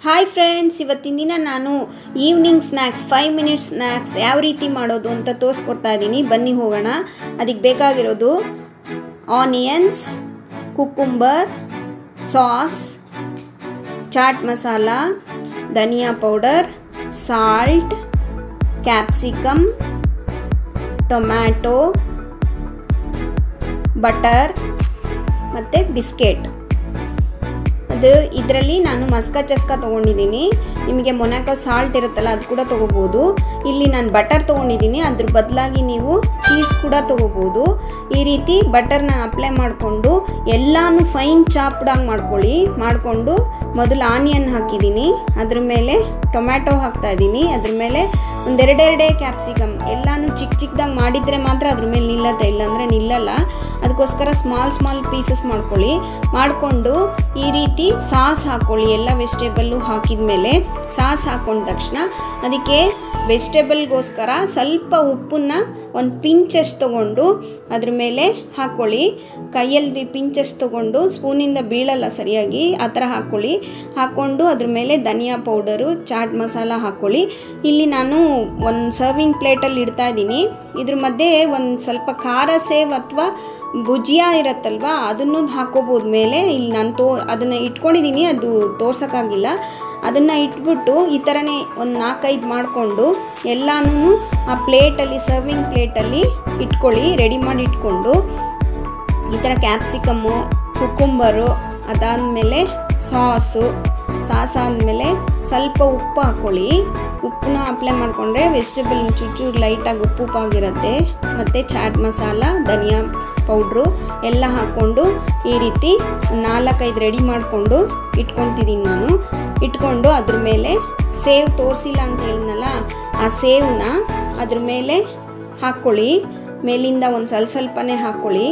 hi friends ಇವತ್ತಿನ ದಿನ ನಾನು evening snacks five minutes snacks ಯಾವ ರೀತಿ ಮಾಡೋದು ಅಂತ ತೋರಿಸ್ಕೊಡ್ತಾ ಇದ್ದೀನಿ ಬನ್ನಿ ಹೋಗೋಣ ಅದಕ್ಕೆ ಬೇಕಾಗಿರೋದು onions cucumber sauce chaat masala dhania powder salt capsicum tomato butter ಮತ್ತು ಬಿಸ್ಕೆಟ್ ಅದು ಇದರಲ್ಲಿ ನಾನು ಮಸ್ಕ ಚಸ್ಕ ತೊಗೊಂಡಿದ್ದೀನಿ ನಿಮಗೆ ಮೊನಾಕೋ ಸಾಲ್ಟ್ ಇರುತ್ತಲ್ಲ ಅದು ಕೂಡ ತೊಗೋಬೋದು ಇಲ್ಲಿ ನಾನು ಬಟರ್ ತೊಗೊಂಡಿದ್ದೀನಿ ಅದ್ರ ಬದಲಾಗಿ ನೀವು ಚೀಸ್ ಕೂಡ ತೊಗೋಬೋದು ಈ ರೀತಿ ಬಟರ್ನ ಅಪ್ಲೈ ಮಾಡಿಕೊಂಡು ಎಲ್ಲನೂ ಫೈನ್ ಚಾಪ್ಡಾಗಿ ಮಾಡ್ಕೊಳ್ಳಿ ಮಾಡಿಕೊಂಡು ಮೊದಲು ಆನಿಯನ್ ಹಾಕಿದ್ದೀನಿ ಅದ್ರ ಮೇಲೆ ಟೊಮ್ಯಾಟೊ ಹಾಕ್ತಾ ಇದ್ದೀನಿ ಅದ್ರ ಮೇಲೆ ಒಂದೆರಡೆರಡೇ ಕ್ಯಾಪ್ಸಿಕಮ್ ಎಲ್ಲನೂ ಚಿಕ್ಕ ಚಿಕ್ಕದಾಗಿ ಮಾಡಿದರೆ ಮಾತ್ರ ಅದ್ರ ಮೇಲೆ ನಿಲ್ಲತ್ತೆ ಇಲ್ಲಾಂದರೆ ನಿಲ್ಲಲ್ಲ ಅದಕ್ಕೋಸ್ಕರ ಸ್ಮಾಲ್ ಸ್ಮಾಲ್ ಪೀಸಸ್ ಮಾಡ್ಕೊಳ್ಳಿ ಮಾಡಿಕೊಂಡು ಈ ರೀತಿ ಸಾಸ್ ಹಾಕ್ಕೊಳ್ಳಿ ಎಲ್ಲ ವೆಜಿಟೇಬಲ್ಲು ಹಾಕಿದ ಮೇಲೆ ಸಾಸ್ ಹಾಕ್ಕೊಂಡ ತಕ್ಷಣ ಅದಕ್ಕೆ ವೆಜಿಟೇಬಲ್ಗೋಸ್ಕರ ಸ್ವಲ್ಪ ಉಪ್ಪನ್ನು ಒಂದು ಪಿಂಚಷ್ಟು ತೊಗೊಂಡು ಅದ್ರ ಮೇಲೆ ಹಾಕ್ಕೊಳ್ಳಿ ಕೈಯಲ್ಲಿ ಪಿಂಚಷ್ಟು ತೊಗೊಂಡು ಸ್ಪೂನಿಂದ ಬೀಳಲ್ಲ ಸರಿಯಾಗಿ ಆ ಥರ ಹಾಕ್ಕೊಳ್ಳಿ ಹಾಕ್ಕೊಂಡು ಅದ್ರ ಮೇಲೆ ಧನಿಯಾ ಪೌಡರು ಚಾಟ್ ಮಸಾಲ ಹಾಕ್ಕೊಳ್ಳಿ ಇಲ್ಲಿ ನಾನು ಒಂದು ಸರ್ವಿಂಗ್ ಪ್ಲೇಟಲ್ಲಿ ಇಡ್ತಾ ಇದ್ದೀನಿ ಇದ್ರ ಮಧ್ಯೆ ಒಂದು ಸ್ವಲ್ಪ ಖಾರ ಸೇವ್ ಅಥವಾ ಭುಜಿಯಾ ಇರುತ್ತಲ್ವ ಅದನ್ನು ಹಾಕೋಬೋದು ಮೇಲೆ ಇಲ್ಲಿ ನಾನು ತೋ ಅದನ್ನು ಇಟ್ಕೊಂಡಿದ್ದೀನಿ ಅದು ತೋರ್ಸೋಕ್ಕಾಗಿಲ್ಲ ಅದನ್ನು ಇಟ್ಬಿಟ್ಟು ಈ ಥರನೇ ಒಂದು ನಾಲ್ಕೈದು ಮಾಡಿಕೊಂಡು ಎಲ್ಲನೂ ಆ ಪ್ಲೇಟಲ್ಲಿ ಸರ್ವಿಂಗ್ ಪ್ಲೇಟಲ್ಲಿ ಇಟ್ಕೊಳ್ಳಿ ರೆಡಿ ಮಾಡಿ ಇಟ್ಕೊಂಡು ಈ ಥರ ಕ್ಯಾಪ್ಸಿಕಮ್ಮು ಕುಕ್ಕುಂಬರು ಅದಾದಮೇಲೆ ಸಾಸು ಸಾಸ್ ಆದಮೇಲೆ ಸ್ವಲ್ಪ ಉಪ್ಪು ಹಾಕ್ಕೊಳ್ಳಿ ಉಪ್ಪನ್ನ ಅಪ್ಲೈ ಮಾಡಿಕೊಂಡ್ರೆ ವೆಜಿಟೇಬಲ್ ಚೂಚೂರು ಲೈಟಾಗಿ ಉಪ್ಪು ಉಪ್ಪಾಗಿರುತ್ತೆ ಮತ್ತು ಚಾಟ್ ಮಸಾಲ ಧನಿಯಾ ಪೌಡ್ರು ಎಲ್ಲ ಹಾಕ್ಕೊಂಡು ಈ ರೀತಿ ನಾಲ್ಕೈದು ರೆಡಿ ಮಾಡಿಕೊಂಡು ಇಟ್ಕೊತಿದ್ದೀನಿ ನಾನು ಇಟ್ಕೊಂಡು ಅದ್ರ ಮೇಲೆ ಸೇವ್ ತೋರಿಸಿಲ್ಲ ಅಂತ ಹೇಳಿದ್ನಲ್ಲ ಆ ಸೇವನ್ನ ಅದ್ರ ಮೇಲೆ ಹಾಕ್ಕೊಳ್ಳಿ ಮೇಲಿಂದ ಒಂದು ಸ್ವಲ್ಪ ಸ್ವಲ್ಪನೇ ಹಾಕ್ಕೊಳ್ಳಿ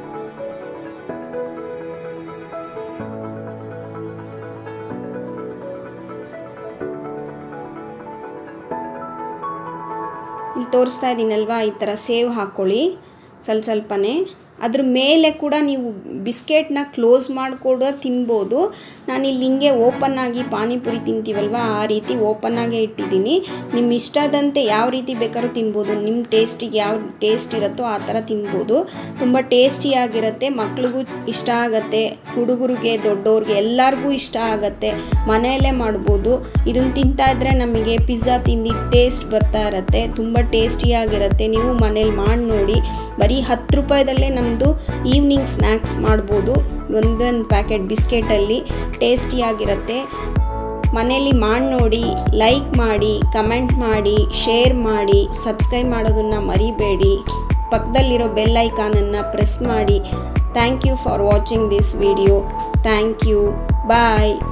ಇಲ್ಲಿ ತೋರಿಸ್ತಾ ಇದ್ದೀನಲ್ವಾ ಈ ಥರ ಸೇವ್ ಹಾಕ್ಕೊಳ್ಳಿ ಸ್ವಲ್ಪ ಸ್ವಲ್ಪನೇ ಅದ್ರ ಮೇಲೆ ಕೂಡ ನೀವು ಬಿಸ್ಕೆಟ್ನ ಕ್ಲೋಸ್ ಮಾಡಿಕೊಡ ತಿನ್ಬೋದು ನಾನು ಇಲ್ಲಿ ಹಿಂಗೆ ಓಪನ್ ಆಗಿ ಪಾನಿಪುರಿ ತಿಂತೀವಲ್ವ ಆ ರೀತಿ ಓಪನ್ ಆಗೇ ಇಟ್ಟಿದ್ದೀನಿ ನಿಮ್ಮ ಇಷ್ಟದಂತೆ ಯಾವ ರೀತಿ ಬೇಕಾದ್ರೂ ತಿನ್ಬೋದು ನಿಮ್ಮ ಟೇಸ್ಟಿಗೆ ಯಾವ ಟೇಸ್ಟ್ ಇರುತ್ತೋ ಆ ಥರ ತಿನ್ಬೋದು ತುಂಬ ಟೇಸ್ಟಿಯಾಗಿರುತ್ತೆ ಮಕ್ಳಿಗೂ ಇಷ್ಟ ಆಗುತ್ತೆ ಹುಡುಗರಿಗೆ ದೊಡ್ಡವ್ರಿಗೆ ಎಲ್ಲರಿಗೂ ಇಷ್ಟ ಆಗುತ್ತೆ ಮನೆಯಲ್ಲೇ ಮಾಡ್ಬೋದು ಇದನ್ನು ತಿಂತಾ ಇದ್ದರೆ ನಮಗೆ ಪಿಜ್ಜಾ ತಿಂದು ಟೇಸ್ಟ್ ಬರ್ತಾ ಇರುತ್ತೆ ತುಂಬ ಟೇಸ್ಟಿಯಾಗಿರುತ್ತೆ ನೀವು ಮನೇಲಿ ಮಾಡಿ ನೋಡಿ ಬರೀ ಹತ್ತು ರೂಪಾಯಿದಲ್ಲೇ ನಮ್ಮದು ಈವ್ನಿಂಗ್ ಸ್ನ್ಯಾಕ್ಸ್ ಮಾಡ್ಬೋದು ಒಂದೊಂದು ಪ್ಯಾಕೆಟ್ ಬಿಸ್ಕೆಟಲ್ಲಿ ಟೇಸ್ಟಿಯಾಗಿರುತ್ತೆ ಮನೇಲಿ ಮಾಡಿ ನೋಡಿ ಲೈಕ್ ಮಾಡಿ ಕಮೆಂಟ್ ಮಾಡಿ ಶೇರ್ ಮಾಡಿ ಸಬ್ಸ್ಕ್ರೈಬ್ ಮಾಡೋದನ್ನು ಮರಿಬೇಡಿ ಪಕ್ಕದಲ್ಲಿರೋ ಬೆಲ್ ಐಕಾನನ್ನು ಪ್ರೆಸ್ ಮಾಡಿ thank you for watching this video thank you bye